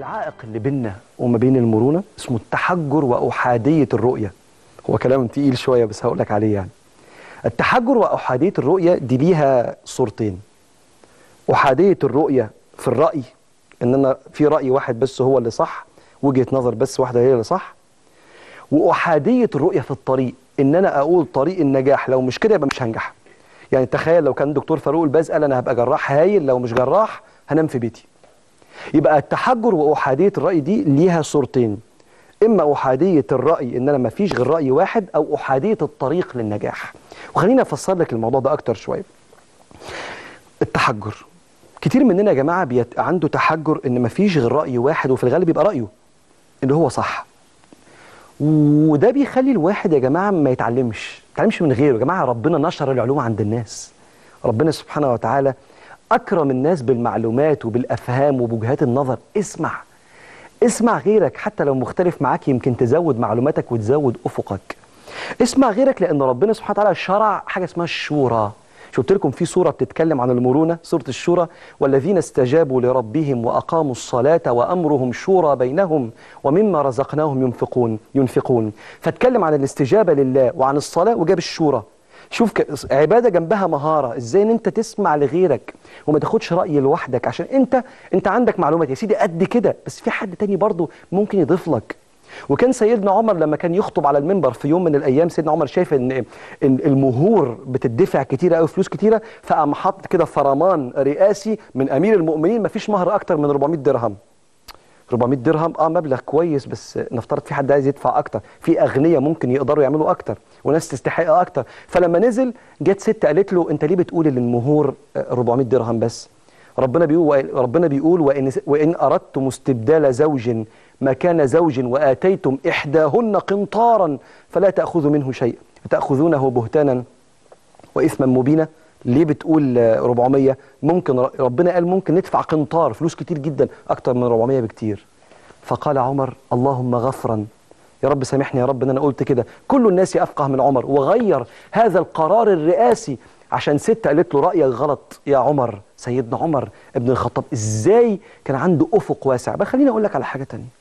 العائق اللي بيننا وما بين المرونه اسمه التحجر واحاديه الرؤيه هو كلام تقيل شويه بس هقول لك عليه يعني التحجر واحاديه الرؤيه دي ليها صورتين احاديه الرؤيه في الراي ان انا في راي واحد بس هو اللي صح وجهه نظر بس واحده هي اللي صح واحاديه الرؤيه في الطريق ان انا اقول طريق النجاح لو مش كده يبقى مش هنجح يعني تخيل لو كان دكتور فاروق الباز قال انا هبقى جراح هايل لو مش جراح هنام في بيتي يبقى التحجر واحاديه الراي دي ليها صورتين اما احاديه الراي ان انا ما فيش غير راي واحد او احاديه الطريق للنجاح وخليني افسر لك الموضوع ده اكتر شويه التحجر كتير مننا يا جماعه بيت... عنده تحجر ان ما فيش غير راي واحد وفي الغالب يبقى رايه ان هو صح وده بيخلي الواحد يا جماعه ما يتعلمش ما يتعلمش من غيره يا جماعه ربنا نشر العلوم عند الناس ربنا سبحانه وتعالى اكرم الناس بالمعلومات وبالافهام وبوجهات النظر اسمع اسمع غيرك حتى لو مختلف معاك يمكن تزود معلوماتك وتزود افقك اسمع غيرك لان ربنا سبحانه وتعالى شرع حاجه اسمها الشورى شفت لكم في سوره بتتكلم عن المرونه سوره الشورى والذين استجابوا لربهم واقاموا الصلاه وامرهم شورى بينهم ومما رزقناهم ينفقون ينفقون فاتكلم عن الاستجابه لله وعن الصلاه وجاب الشورى شوف ك... عباده جنبها مهاره ازاي ان انت تسمع لغيرك وما تاخدش راي لوحدك عشان انت انت عندك معلومات يا سيدي قد كده بس في حد تاني برضه ممكن يضيف لك وكان سيدنا عمر لما كان يخطب على المنبر في يوم من الايام سيدنا عمر شايف ان المهور بتدفع كتيره قوي فلوس كتيره فقام حاطط كده فرمان رئاسي من امير المؤمنين ما فيش مهر اكتر من 400 درهم 400 درهم اه مبلغ كويس بس نفترض في حد عايز يدفع اكتر في اغنياء ممكن يقدروا يعملوا اكتر وناس تستحق اكتر فلما نزل جت ست قالت له انت ليه بتقول ان المهور 400 درهم بس ربنا بيقول ربنا بيقول وان وان اردتم استبدال زوج مكان زوج واتيتم احداهن قنطارا فلا تاخذوا منه شيئا تاخذونه بهتانا واثما مبينا ليه بتقول 400 ممكن ربنا قال ممكن ندفع قنطار فلوس كتير جدا اكتر من 400 بكتير فقال عمر اللهم غفرا يا رب سامحني يا رب ان انا قلت كده كل الناس افقه من عمر وغير هذا القرار الرئاسي عشان ست قالت له رايك غلط يا عمر سيدنا عمر ابن الخطاب ازاي كان عنده افق واسع بقى خليني اقول لك على حاجه تانية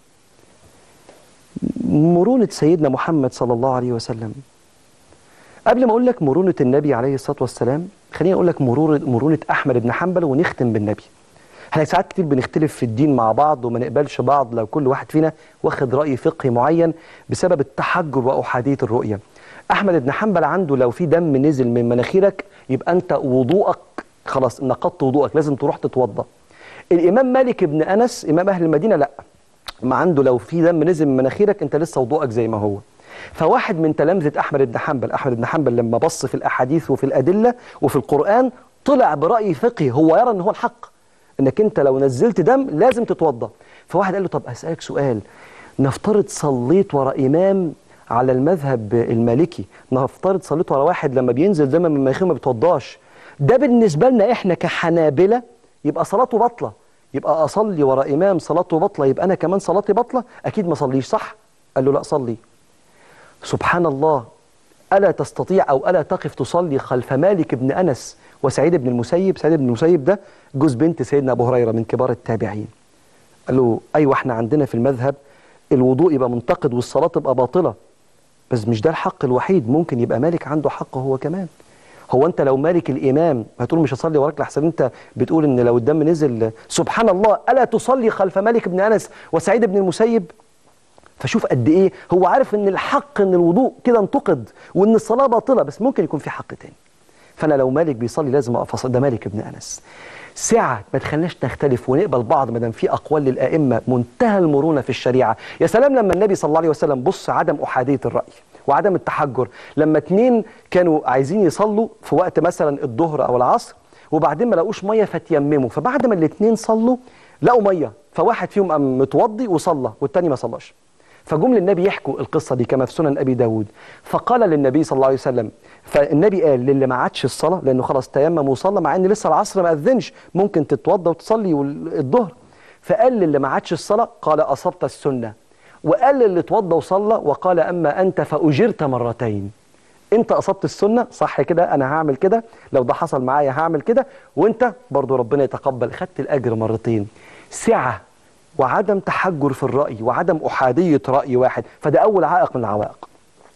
مرونه سيدنا محمد صلى الله عليه وسلم قبل ما اقول لك مرونه النبي عليه الصلاه والسلام خليني اقول لك مرونه مرونه احمد بن حنبل ونختم بالنبي احنا ساعات كتير بنختلف في الدين مع بعض وما نقبلش بعض لو كل واحد فينا واخد راي فقهي معين بسبب التحجر واحاديه الرؤيه احمد بن حنبل عنده لو في دم نزل من مناخيرك يبقى انت وضوءك خلاص نقضت وضوءك لازم تروح تتوضا الامام مالك بن انس امام اهل المدينه لا ما عنده لو في دم نزل من مناخيرك انت لسه وضوءك زي ما هو فواحد من تلامذه احمد بن حنبل احمد بن حنبل لما بص في الاحاديث وفي الادله وفي القران طلع براي فقهي هو يرى ان هو الحق انك انت لو نزلت دم لازم تتوضا فواحد قال له طب اسالك سؤال نفترض صليت ورا امام على المذهب المالكي نفترض صليت ورا واحد لما بينزل دم من مناخيره ما بيتوضاش ده بالنسبه لنا احنا كحنابله يبقى صلاته باطله يبقى اصلي ورا امام صلاته باطله يبقى انا كمان صلاتي باطله اكيد ما صليش صح قال له لا صلي سبحان الله الا تستطيع او الا تقف تصلي خلف مالك بن انس وسعيد بن المسيب سعيد بن المسيب ده جوز بنت سيدنا ابو هريره من كبار التابعين قال له ايوه احنا عندنا في المذهب الوضوء يبقى منتقد والصلاه تبقى باطله بس مش ده الحق الوحيد ممكن يبقى مالك عنده حق هو كمان هو انت لو مالك الامام هتقول مش هصلي وراك لحسن انت بتقول ان لو الدم نزل سبحان الله الا تصلي خلف مالك بن انس وسعيد بن المسيب فشوف قد ايه هو عارف ان الحق ان الوضوء كده انتقد وان الصلاه باطله بس ممكن يكون في حق تاني فانا لو مالك بيصلي لازم اقف اصلي ده مالك بن انس سعه ما تخليناش نختلف ونقبل بعض ما دام في اقوال للائمه منتهى المرونه في الشريعه يا سلام لما النبي صلى الله عليه وسلم بص عدم احاديه الراي وعدم التحجر لما اتنين كانوا عايزين يصلوا في وقت مثلا الظهر او العصر وبعدين ما لقوش ميه فتيمموا فبعد ما الاتنين صلوا لقوا ميه فواحد فيهم قام متوضي وصلى والتاني ما صلاش فجم للنبي يحكوا القصة دي كما في سنن أبي داود فقال للنبي صلى الله عليه وسلم فالنبي قال للي ما عادش الصلاة لأنه خلاص تيمم وصلى مع أن لسه العصر ما أذنش ممكن تتوضى وتصلي الظهر فقال للي ما عادش الصلاة قال أصبت السنة وقال للي اتوضى وصلى وقال أما أنت فأجرت مرتين انت اصبت السنه صح كده انا هعمل كده لو ده حصل معايا هعمل كده وانت برضو ربنا يتقبل خدت الاجر مرتين سعه وعدم تحجر في الرأي وعدم أحادية رأي واحد فده أول عائق من العوائق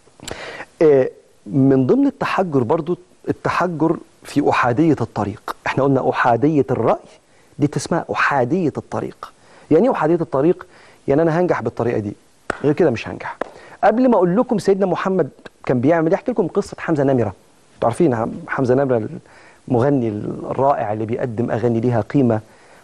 آه، من ضمن التحجر برضو التحجر في أحادية الطريق احنا قلنا أحادية الرأي دي تسمى أحادية الطريق يعني ايه أحادية الطريق يعني أنا هنجح بالطريقة دي غير كده مش هنجح قبل ما أقول لكم سيدنا محمد كان بيعمل احكي لكم قصة حمزة نمرة انتوا عارفين حمزة نمرة المغني الرائع اللي بيقدم أغاني ليها قيمة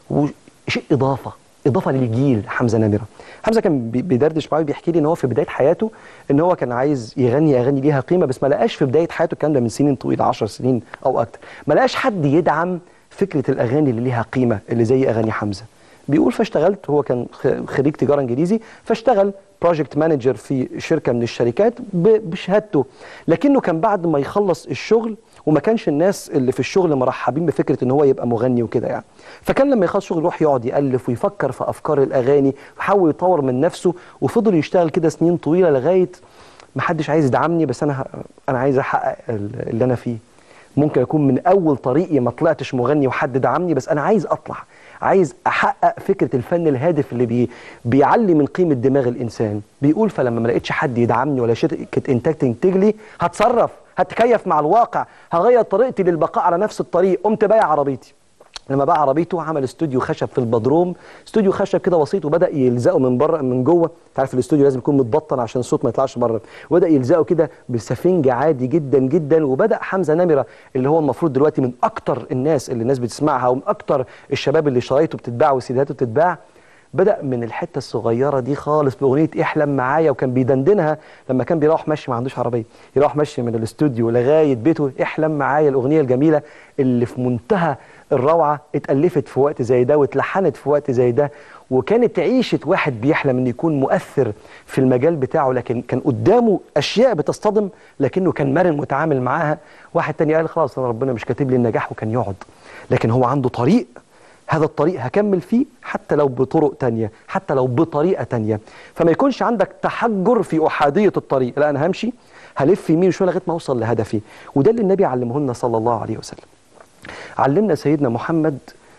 وشيء إضافة إضافة للجيل حمزة نمرة حمزة كان بيدردش معايا بيحكي لي ان هو في بدايه حياته ان هو كان عايز يغني اغاني ليها قيمه بس ما لقاش في بدايه حياته الكلام ده من سنين طويله 10 سنين او اكتر ما لقاش حد يدعم فكره الاغاني اللي ليها قيمه اللي زي اغاني حمزه بيقول فاشتغلت هو كان خريج تجاره انجليزي فاشتغل بروجكت مانجر في شركه من الشركات بشهادته لكنه كان بعد ما يخلص الشغل وما كانش الناس اللي في الشغل مرحبين بفكره ان هو يبقى مغني وكده يعني فكان لما يخلص شغل يروح يقعد يالف ويفكر في افكار الاغاني ويحاول يطور من نفسه وفضل يشتغل كده سنين طويله لغايه ما حدش عايز يدعمني بس انا انا عايز احقق اللي انا فيه ممكن اكون من اول طريقي ما طلعتش مغني وحد دعمني بس انا عايز اطلع عايز احقق فكره الفن الهادف اللي بي بيعلي من قيمه دماغ الانسان بيقول فلما ما لقيتش حد يدعمني ولا شركه انتاج تنتج لي هتصرف هتكيف مع الواقع هغير طريقتي للبقاء على نفس الطريق قمت بايع عربيتي لما باع عربيته عمل استوديو خشب في البدروم استوديو خشب كده بسيط وبدا يلزقه من بره من جوه انت عارف الاستوديو لازم يكون متبطن عشان الصوت ما يطلعش بره وبدا يلزقه كده بسفنج عادي جدا جدا وبدا حمزه نمره اللي هو المفروض دلوقتي من اكتر الناس اللي الناس بتسمعها ومن اكتر الشباب اللي شرايطه بتتباع وسيداته بتتباع بدأ من الحتة الصغيرة دي خالص بأغنية احلم معايا وكان بيدندنها لما كان بيروح مشي ما عندوش عربية يروح مشي من الاستوديو لغاية بيته احلم معايا الأغنية الجميلة اللي في منتهى الروعة اتألفت في وقت زي ده واتلحنت في وقت زي ده وكانت عيشة واحد بيحلم انه يكون مؤثر في المجال بتاعه لكن كان قدامه أشياء بتصطدم لكنه كان مرن متعامل معاها واحد تاني قال خلاص أنا ربنا مش كاتب لي النجاح وكان يقعد لكن هو عنده طريق هذا الطريق هكمل فيه حتى لو بطرق تانية حتى لو بطريقة تانية فما يكونش عندك تحجر في أحادية الطريق لا أنا همشي هلف يمين شوية لغاية ما أوصل لهدفي وده اللي النبي علمه لنا صلى الله عليه وسلم علمنا سيدنا محمد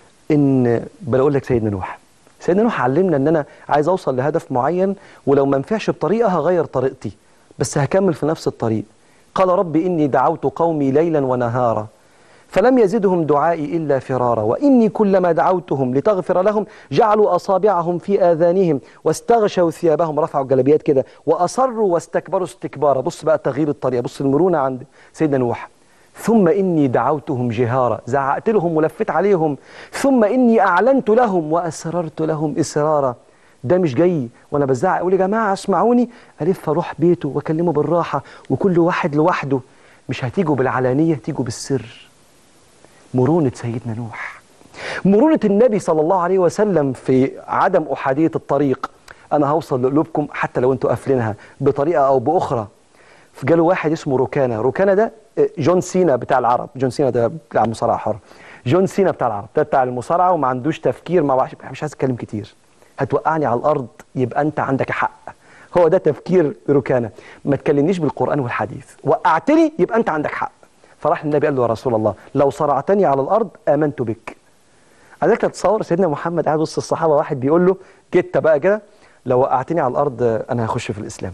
ان بل اقول لك سيدنا نوح سيدنا نوح علمنا ان انا عايز اوصل لهدف معين ولو ما نفعش بطريقه هغير طريقتي بس هكمل في نفس الطريق قال رب اني دعوت قومي ليلا ونهارا فلم يزدهم دعائي إلا فرارا وإني كلما دعوتهم لتغفر لهم جعلوا أصابعهم في آذانهم واستغشوا ثيابهم رفعوا الجلبيات كده وأصروا واستكبروا استكبارا بص بقى تغيير الطريقة بص المرونة عند سيدنا نوح ثم إني دعوتهم جهارا زعقت لهم ولفت عليهم ثم إني أعلنت لهم وأسررت لهم إسرارا ده مش جاي وانا بزعق اقول يا جماعه اسمعوني الف اروح بيته واكلمه بالراحه وكل واحد لوحده مش هتيجوا بالعلانيه تيجوا بالسر مرونه سيدنا نوح مرونه النبي صلى الله عليه وسلم في عدم احاديه الطريق انا هوصل لقلوبكم حتى لو انتوا قافلينها بطريقه او باخرى فجاله واحد اسمه روكانا روكانا ده جون سينا بتاع العرب جون سينا ده بتاع المصارعه حر جون سينا بتاع العرب ده بتاع المصارعه وما عندوش تفكير ما مش عايز اتكلم كتير هتوقعني على الارض يبقى انت عندك حق هو ده تفكير روكانا ما تكلمنيش بالقران والحديث وقعتني يبقى انت عندك حق فراح النبي قال له يا رسول الله لو صرعتني على الارض امنت بك عايزك تتصور سيدنا محمد قاعد وسط الصحابه واحد بيقول له جيت بقى كده لو وقعتني على الارض انا هخش في الاسلام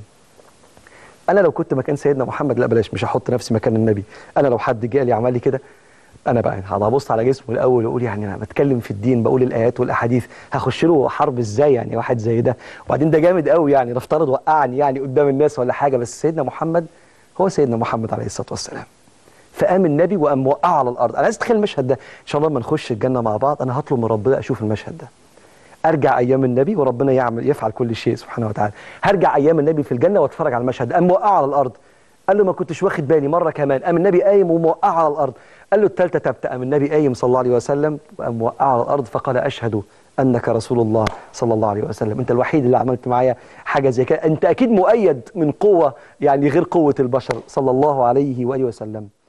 انا لو كنت مكان سيدنا محمد لا بلاش مش هحط نفسي مكان النبي انا لو حد جه لي عمل لي كده انا بقى هبص على جسمه الاول واقول يعني انا بتكلم في الدين بقول الايات والاحاديث هخش له حرب ازاي يعني واحد زي ده وبعدين ده جامد قوي يعني نفترض وقعني يعني قدام الناس ولا حاجه بس سيدنا محمد هو سيدنا محمد عليه الصلاه والسلام فقام النبي وقام موقعه على الارض انا عايز اتخيل المشهد ده ان شاء الله لما نخش الجنه مع بعض انا هطلب من ربنا اشوف المشهد ده ارجع ايام النبي وربنا يعمل يفعل كل شيء سبحانه وتعالى هرجع ايام النبي في الجنه واتفرج على المشهد قام موقعه على الارض قال له ما كنتش واخد بالي مره كمان قام النبي قايم وموقعه على الارض قال له الثالثه تبت قام النبي قايم صلى الله عليه وسلم وقام موقعه على الارض فقال اشهد انك رسول الله صلى الله عليه وسلم انت الوحيد اللي عملت معايا حاجه زي كده انت اكيد مؤيد من قوه يعني غير قوه البشر صلى الله عليه واله وسلم